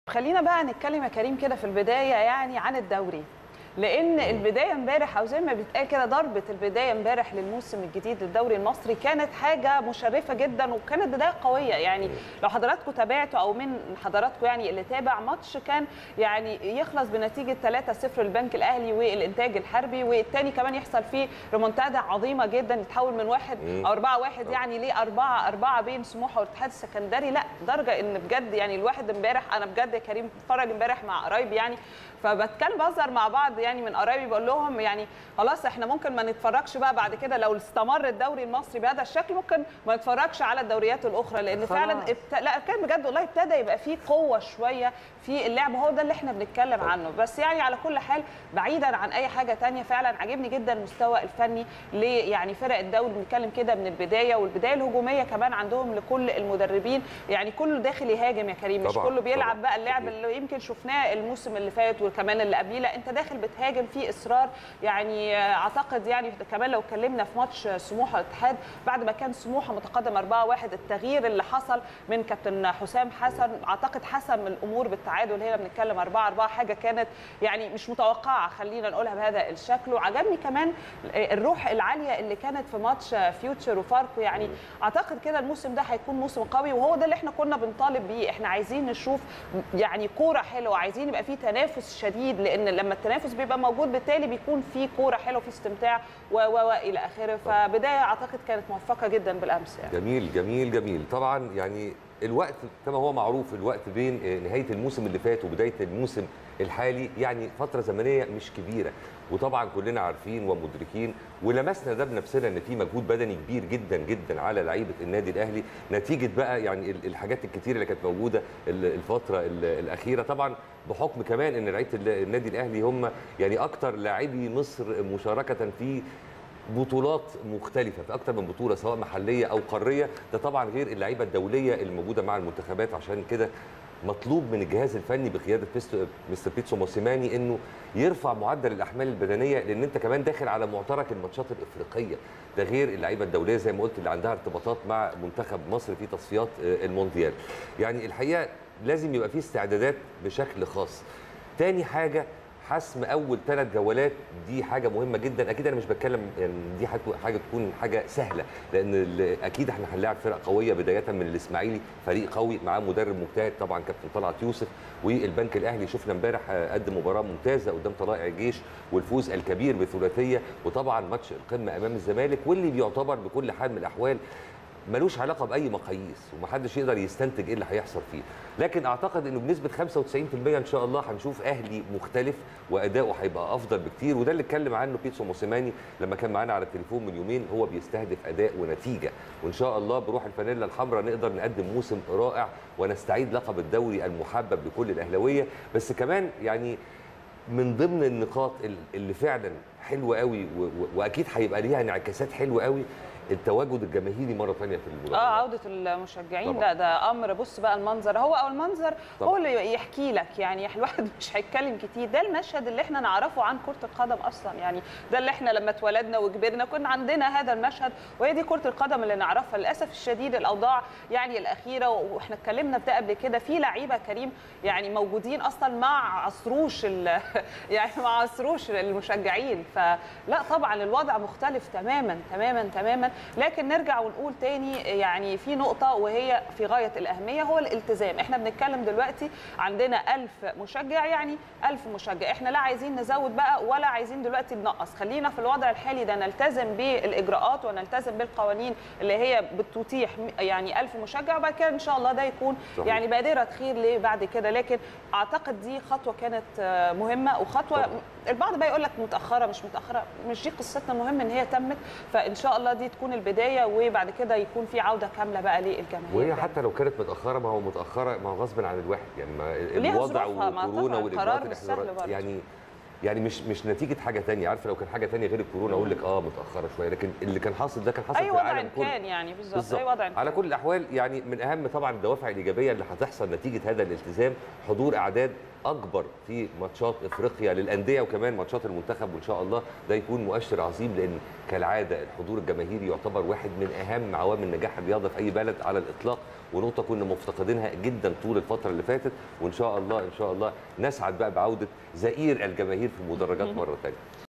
خلينا بقى نتكلم يا كريم كده في البدايه يعني عن الدوري لان البدايه امبارح او زي ما بيتقال كده ضربه البدايه امبارح للموسم الجديد للدوري المصري كانت حاجه مشرفه جدا وكانت بدايه قويه يعني لو حضراتكم تابعتوا او من حضراتكم يعني اللي تابع ماتش كان يعني يخلص بنتيجه 3-0 للبنك الاهلي والانتاج الحربي والتاني كمان يحصل فيه ريمونتادا عظيمه جدا يتحول من واحد او 4 1 يعني ل 4 4 بين سموحه والاتحاد السكندري لا درجه ان بجد يعني الواحد امبارح انا بجد يا كريم اتفرج امبارح مع قرايبي يعني فبتكلم بهزر مع بعض يعني من قرايبي بقول لهم يعني خلاص احنا ممكن ما نتفرجش بقى بعد كده لو استمر الدوري المصري بهذا الشكل ممكن ما نتفرجش على الدوريات الاخرى لان خلاص. فعلا ابت... لا كان بجد والله ابتدى يبقى فيه قوه شويه في اللعب هو ده اللي احنا بنتكلم عنه بس يعني على كل حال بعيدا عن اي حاجه تانية فعلا عجبني جدا المستوى الفني ل يعني فرق الدوري بنتكلم كده من البدايه والبدايه الهجوميه كمان عندهم لكل المدربين يعني كله داخل يهاجم يا كريم مش طبعاً، كله بيلعب طبعاً. بقى اللعب اللي يمكن شفناه الموسم اللي فات وكمان اللي قبليه لا انت داخل بتهاجم في اصرار يعني آه، اعتقد يعني كمان لو اتكلمنا في ماتش سموحه والاتحاد بعد ما كان سموحه متقدم 4-1 التغيير اللي حصل من كابتن حسام حسن اعتقد حسم الامور بالتعادل هنا بنتكلم 4-4 حاجه كانت يعني مش متوقعه خلينا نقولها بهذا الشكل وعجبني كمان الروح العاليه اللي كانت في ماتش فيوتشر وفاركو يعني اعتقد كده الموسم ده هيكون موسم قوي وهو ده اللي احنا كنا بنطالب بيه احنا عايزين نشوف يعني كوره حلوه عايزين يبقى في تنافس شديد لان لما التنافس بيبقى موجود بالتالي بيكون في كوره حلوه في استمتاع و و و الى اخره فبدايه اعتقد كانت موفقه جدا بالامس يعني جميل جميل جميل طبعا يعني الوقت كما هو معروف الوقت بين آه، نهايه الموسم اللي فات وبدايه الموسم الحالي يعني فتره زمنيه مش كبيره وطبعا كلنا عارفين ومدركين ولمسنا ده بنفسنا ان في مجهود بدني كبير جدا جدا على لعيبه النادي الاهلي نتيجه بقى يعني ال- الحاجات الكتيره اللي كانت موجوده ال- الفتره ال- الاخيره طبعا بحكم كمان ان لعيبه ال- النادي الاهلي هم يعني اكتر لاعبي مصر مشاركه في بطولات مختلفه في اكتر من بطوله سواء محليه او قاريه ده طبعا غير اللعيبه الدوليه الموجوده مع المنتخبات عشان كده مطلوب من الجهاز الفني بقياده بيستو مستر بيتسو موسيماني انه يرفع معدل الاحمال البدنيه لان انت كمان داخل على معترك الماتشات الافريقيه ده غير اللعيبه الدوليه زي ما قلت اللي عندها ارتباطات مع منتخب مصر في تصفيات آه، المونديال يعني الحقيقه لازم يبقى في استعدادات بشكل خاص تاني حاجه حسم اول ثلاث جولات دي حاجه مهمه جدا اكيد انا مش بتكلم يعني دي حاجه حاجه تكون حاجه سهله لان ال- اكيد احنا هنلاعب فرق قويه بدايه من الاسماعيلي فريق قوي معاه مدرب مجتهد طبعا كابتن طلعت يوسف والبنك الاهلي شفنا امبارح آه، قدم مباراه ممتازه قدام طلائع الجيش والفوز الكبير بثلاثيه وطبعا ماتش القمه امام الزمالك واللي بيعتبر بكل حال من الاحوال ملوش علاقه باي مقاييس ومحدش يقدر يستنتج ايه اللي هيحصل فيه لكن اعتقد انه بنسبه 95% ان شاء الله هنشوف اهلي مختلف واداؤه هيبقى افضل بكتير وده اللي اتكلم عنه بيتسو موسيماني لما كان معانا على التليفون من يومين هو بيستهدف اداء ونتيجه وان شاء الله بروح الفانيلا الحمراء نقدر نقدم موسم رائع ونستعيد لقب الدوري المحبب لكل الاهلاويه بس كمان يعني من ضمن النقاط ال- اللي فعلا حلوه قوي و- و- واكيد هيبقى ليها انعكاسات حلوه قوي التواجد الجماهيري مره ثانيه في المباراه اه عوده المشجعين طبعاً. ده ده امر بص بقى المنظر هو او المنظر طبعاً. هو اللي يحكي لك يعني الواحد مش هيتكلم كتير ده المشهد اللي احنا نعرفه عن كره القدم اصلا يعني ده اللي احنا لما اتولدنا وكبرنا كنا عندنا هذا المشهد وهي دي كره القدم اللي نعرفها للاسف الشديد الاوضاع يعني الاخيره واحنا اتكلمنا في ده قبل كده في لعيبه كريم يعني موجودين اصلا مع عصروش ال- يعني مع عصروش المشجعين فلا طبعا الوضع مختلف تماما تماما تماما لكن نرجع ونقول تاني يعني في نقطه وهي في غايه الاهميه هو الالتزام احنا بنتكلم دلوقتي عندنا ألف مشجع يعني ألف مشجع احنا لا عايزين نزود بقى ولا عايزين دلوقتي ننقص خلينا في الوضع الحالي ده نلتزم بالاجراءات ونلتزم بالقوانين اللي هي بتتيح يعني ألف مشجع وبعد كده ان شاء الله ده يكون صحيح. يعني بادره خير ليه بعد كده لكن اعتقد دي خطوه كانت آه، مهمه وخطوه طبعاً. البعض بقى يقول لك متاخره مش متاخره مش دي قصتنا المهم ان هي تمت فان شاء الله دي تكون البدايه وبعد كده يكون في عوده كامله بقى للجماهير وهي تاني. حتى لو كانت متاخره ما هو متاخره ما هو غصب عن الواحد يعني ما ليها الوضع ظروفها، ما وكورونا طبعاً، والاجراءات قرار اللي مش احنا سهل برضه. يعني يعني مش مش نتيجه حاجه تانية عارفه لو كان حاجه تانية غير الكورونا اقول لك اه متاخره شويه لكن اللي كان حاصل ده كان حاصل اي في وضع العالم كله كان يعني بالظبط بالظبط اي وضع على كان. كل الاحوال يعني من اهم طبعا الدوافع الايجابيه اللي هتحصل نتيجه هذا الالتزام حضور اعداد اكبر في ماتشات افريقيا للانديه وكمان ماتشات المنتخب وان شاء الله ده يكون مؤشر عظيم لان كالعاده الحضور الجماهيري يعتبر واحد من اهم عوامل نجاح الرياضه في اي بلد على الاطلاق ونقطه كنا مفتقدينها جدا طول الفتره اللي فاتت وان شاء الله ان شاء الله نسعد بقى بعوده زئير الجماهير في المدرجات مره ثانيه